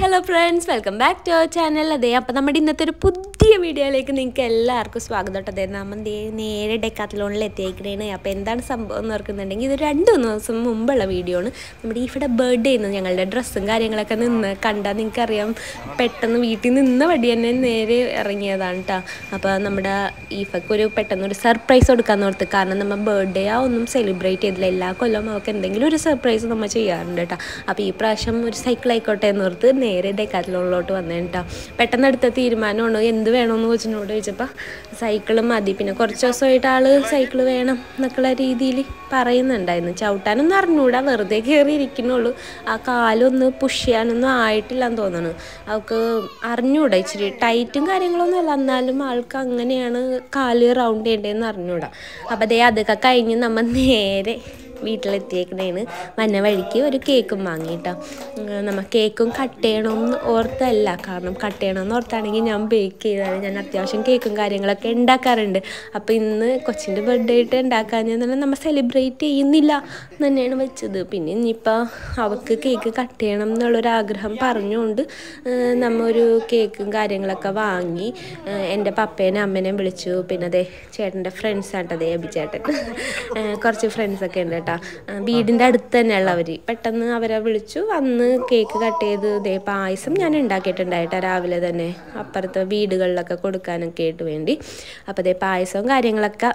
hello friends welcome back to our channel അതെ അപ്പോൾ നമ്മുടെ ഇന്നത്തെ ഒരു പുതിയ വീഡിയോയിലേക്ക് നിങ്ങൾക്ക് എല്ലാവർക്കും സ്വാഗതം കേട്ടോ അതെ നമ്മൾ ദേ നേരെ ഡെക്കാത്തലോണിൽ എത്തിയേക്കണേണ് അപ്പോൾ എന്താണ് സംഭവം എന്ന് ഓർക്കുന്നുണ്ടെങ്കിൽ ഇത് രണ്ട് മൂന്ന് ദിവസം മുമ്പുള്ള വീഡിയോ ആണ് നമ്മുടെ ഈഫയുടെ ബർത്ത്ഡേ ആയിരുന്നു ഞങ്ങളുടെ ഡ്രസ്സും കാര്യങ്ങളൊക്കെ നിന്ന് കണ്ടാൽ നിങ്ങൾക്കറിയാം പെട്ടെന്ന് വീട്ടിൽ നിന്ന് വഴി തന്നെ നേരെ ഇറങ്ങിയതാണ് കേട്ടോ അപ്പോൾ നമ്മുടെ ഈഫക്ക് ഒരു പെട്ടെന്ന് ഒരു സർപ്രൈസ് കൊടുക്കാമെന്ന് ഓർത്ത് കാരണം നമ്മൾ ബർത്ത്ഡേ ആ ഒന്നും സെലിബ്രേറ്റ് ചെയ്തില്ല എല്ലാ കൊല്ലം അവൾക്ക് എന്തെങ്കിലും ഒരു സർപ്രൈസ് നമ്മൾ ചെയ്യാറുണ്ട് കേട്ടോ അപ്പോൾ ഈ പ്രാവശ്യം ഒരു സൈക്കിൾ ആയിക്കോട്ടെ എന്ന് ഓർത്ത് നേരെ ഡെക്കാത്തലോണിലോട്ട് വന്നേ കേട്ടോ പെട്ടെന്ന് എടുത്ത തീരുമാനമാണ് എന്ത് വേണമെന്ന് കൊച്ചിനോട് ചോദിച്ചപ്പോൾ സൈക്കിള് മതി പിന്നെ കുറച്ച് ദിവസമായിട്ട് ആള് സൈക്കിൾ വേണം എന്നൊക്കെയുള്ള രീതിയിൽ പറയുന്നുണ്ടായിരുന്നു ചവിട്ടാനൊന്നും അറിഞ്ഞൂടാ വെറുതെ കയറി ഇരിക്കുന്നുള്ളൂ ആ കാലൊന്ന് പുഷ് ചെയ്യാനൊന്നും ആയിട്ടില്ലെന്ന് തോന്നുന്നു അവൾക്ക് അറിഞ്ഞൂടാ ഇച്ചിരി ടൈറ്റും കാര്യങ്ങളൊന്നും അല്ല എന്നാലും ആൾക്ക് അങ്ങനെയാണ് കാല് റൗണ്ട് ചെയ്യേണ്ടതെന്ന് അറിഞ്ഞൂടാ അപ്പോൾ അതേ അതൊക്കെ കഴിഞ്ഞ് നമ്മൾ നേരെ വീട്ടിലെത്തിയേക്കണേണ് വന്ന വഴിക്ക് ഒരു കേക്കും വാങ്ങിയിട്ടോ നമ്മൾ കേക്കും കട്ട് ചെയ്യണമെന്ന് ഓർത്തല്ല കാരണം കട്ട് ചെയ്യണമെന്ന് ഓർത്താണെങ്കിൽ ഞാൻ ബേക്ക് ചെയ്താണ് ഞാൻ അത്യാവശ്യം കേക്കും കാര്യങ്ങളൊക്കെ ഉണ്ടാക്കാറുണ്ട് അപ്പോൾ ഇന്ന് കൊച്ചിൻ്റെ ബർത്ത്ഡേ ആയിട്ട് ഉണ്ടാക്കാൻ ഞാൻ നമ്മൾ സെലിബ്രേറ്റ് ചെയ്യുന്നില്ല എന്ന് തന്നെയാണ് വെച്ചത് പിന്നെ ഇനിയിപ്പോൾ അവൾക്ക് കേക്ക് കട്ട് ചെയ്യണം എന്നുള്ളൊരാഗ്രഹം പറഞ്ഞുകൊണ്ട് നമ്മ ഒരു കേക്കും കാര്യങ്ങളൊക്കെ വാങ്ങി എൻ്റെ പപ്പേനെ അമ്മേനെയും വിളിച്ചു പിന്നെ അതെ ചേട്ടൻ്റെ ഫ്രണ്ട്സ് ആട്ടതേ അഭിചേട്ടൻ കുറച്ച് ഫ്രണ്ട്സൊക്കെ ഉണ്ട് കേട്ടോ വീടിൻ്റെ അടുത്ത് തന്നെയുള്ളവർ പെട്ടെന്ന് അവരെ വിളിച്ചു വന്ന് കേക്ക് കട്ട് ചെയ്ത് ഇതേ പായസം ഞാൻ ഉണ്ടാക്കിയിട്ടുണ്ടായിട്ടാ രാവിലെ തന്നെ അപ്പുറത്തെ വീടുകളിലൊക്കെ കൊടുക്കാനൊക്കെ ആയിട്ട് വേണ്ടി അപ്പോൾ ഇതേ പായസവും കാര്യങ്ങളൊക്കെ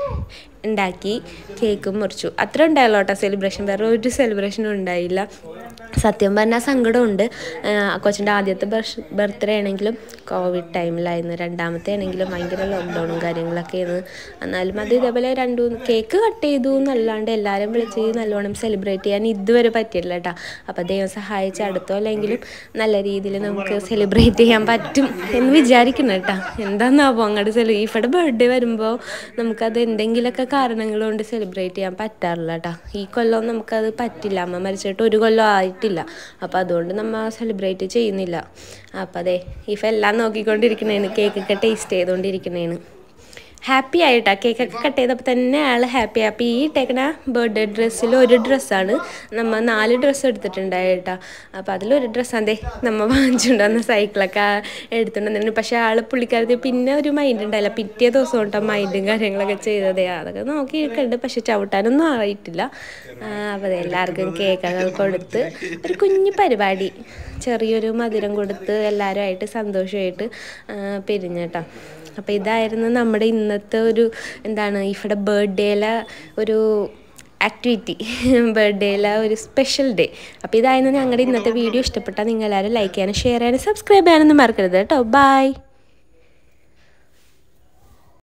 ഉണ്ടാക്കി കേക്കും മുറിച്ചു അത്ര ഉണ്ടായല്ലോ കേട്ടോ സെലിബ്രേഷൻ വേറെ ഒരു സെലിബ്രേഷനും ഉണ്ടായില്ല സത്യം പറഞ്ഞാൽ സങ്കടമുണ്ട് കൊച്ചിൻ്റെ ആദ്യത്തെ ബർത്ത്ഡേ ആണെങ്കിലും കോവിഡ് ടൈമിലായിരുന്നു രണ്ടാമത്തെ ആണെങ്കിലും ഭയങ്കര ലോക്ക്ഡൗണും കാര്യങ്ങളൊക്കെ ആയിരുന്നു എന്നാലും അത് ഇതേപോലെ രണ്ടു കേക്ക് കട്ട് ചെയ്തു എന്നല്ലാണ്ട് എല്ലാവരും വിളിച്ച് നല്ലോണം സെലിബ്രേറ്റ് ചെയ്യാൻ ഇതുവരെ പറ്റിയില്ല കേട്ടോ അപ്പോൾ ദൈവം സഹായിച്ച് അടുത്തോ അല്ലെങ്കിലും നല്ല രീതിയിൽ നമുക്ക് സെലിബ്രേറ്റ് ചെയ്യാൻ പറ്റും എന്ന് വിചാരിക്കണം കേട്ടോ എന്താണെന്നാവോ അങ്ങോട്ട് സെലി ഈഫയുടെ ബർത്ത്ഡേ വരുമ്പോൾ നമുക്കത് എന്തെങ്കിലുമൊക്കെ കാരണങ്ങൾ കൊണ്ട് സെലിബ്രേറ്റ് ചെയ്യാൻ പറ്റാറില്ല കേട്ടോ ഈ കൊല്ലം നമുക്കത് പറ്റില്ല അമ്മ മരിച്ചിട്ട് ഒരു കൊല്ലം ആയിട്ടില്ല അപ്പോൾ അതുകൊണ്ട് നമ്മൾ സെലിബ്രേറ്റ് ചെയ്യുന്നില്ല അപ്പോൾ അതെ ഇഫ് എല്ലാം നോക്കിക്കൊണ്ടിരിക്കണേന് കേക്കൊക്കെ ടേസ്റ്റ് ചെയ്തുകൊണ്ടിരിക്കണേന് ഹാപ്പി ആയിട്ടാ കേക്കൊക്കെ കട്ട് ചെയ്തപ്പോൾ തന്നെ ആൾ ഹാപ്പി അപ്പോൾ ഈ ഇട്ടേക്കണ ബർത്ത്ഡേ ഡ്രസ്സിൽ ഒരു ഡ്രസ്സാണ് നമ്മൾ നാല് ഡ്രസ്സ് എടുത്തിട്ടുണ്ടായിട്ടാ അപ്പോൾ അതിലൊരു ഡ്രസ്സ് അതെ നമ്മൾ വാങ്ങിച്ചുകൊണ്ട് വന്ന സൈക്കിളൊക്കെ എടുത്തിട്ടുണ്ടെന്നു പക്ഷേ ആൾ പുള്ളിക്കാരത്തി പിന്നെ ഒരു മൈൻഡ് ഉണ്ടായില്ല പിറ്റേ ദിവസം തൊട്ടാ മൈൻഡും കാര്യങ്ങളൊക്കെ ചെയ്തതേ അതൊക്കെ നോക്കിയിരിക്കുന്നുണ്ട് പക്ഷെ ചവിട്ടാനൊന്നും ആയിട്ടില്ല അപ്പോൾ എല്ലാവർക്കും കേക്കൊക്കെ കൊടുത്ത് ഒരു കുഞ്ഞു പരിപാടി ചെറിയൊരു മധുരം കൊടുത്ത് എല്ലാവരുമായിട്ട് സന്തോഷമായിട്ട് പിരിഞ്ഞേട്ടാ അപ്പോൾ ഇതായിരുന്നു നമ്മുടെ ഇന്നത്തെ ഒരു എന്താണ് ഇവിടെ ബർത്ത്ഡേയിലെ ഒരു ആക്ടിവിറ്റി ബർത്ത്ഡേയിലെ ഒരു സ്പെഷ്യൽ ഡേ അപ്പോൾ ഇതായിരുന്നു ഞങ്ങളുടെ ഇന്നത്തെ വീഡിയോ ഇഷ്ടപ്പെട്ടാൽ നിങ്ങളെല്ലാവരും ലൈക്ക് ചെയ്യാനും ഷെയർ ചെയ്യാനും സബ്സ്ക്രൈബ് ചെയ്യാനൊന്നും മറക്കരുത് കേട്ടോ ബൈ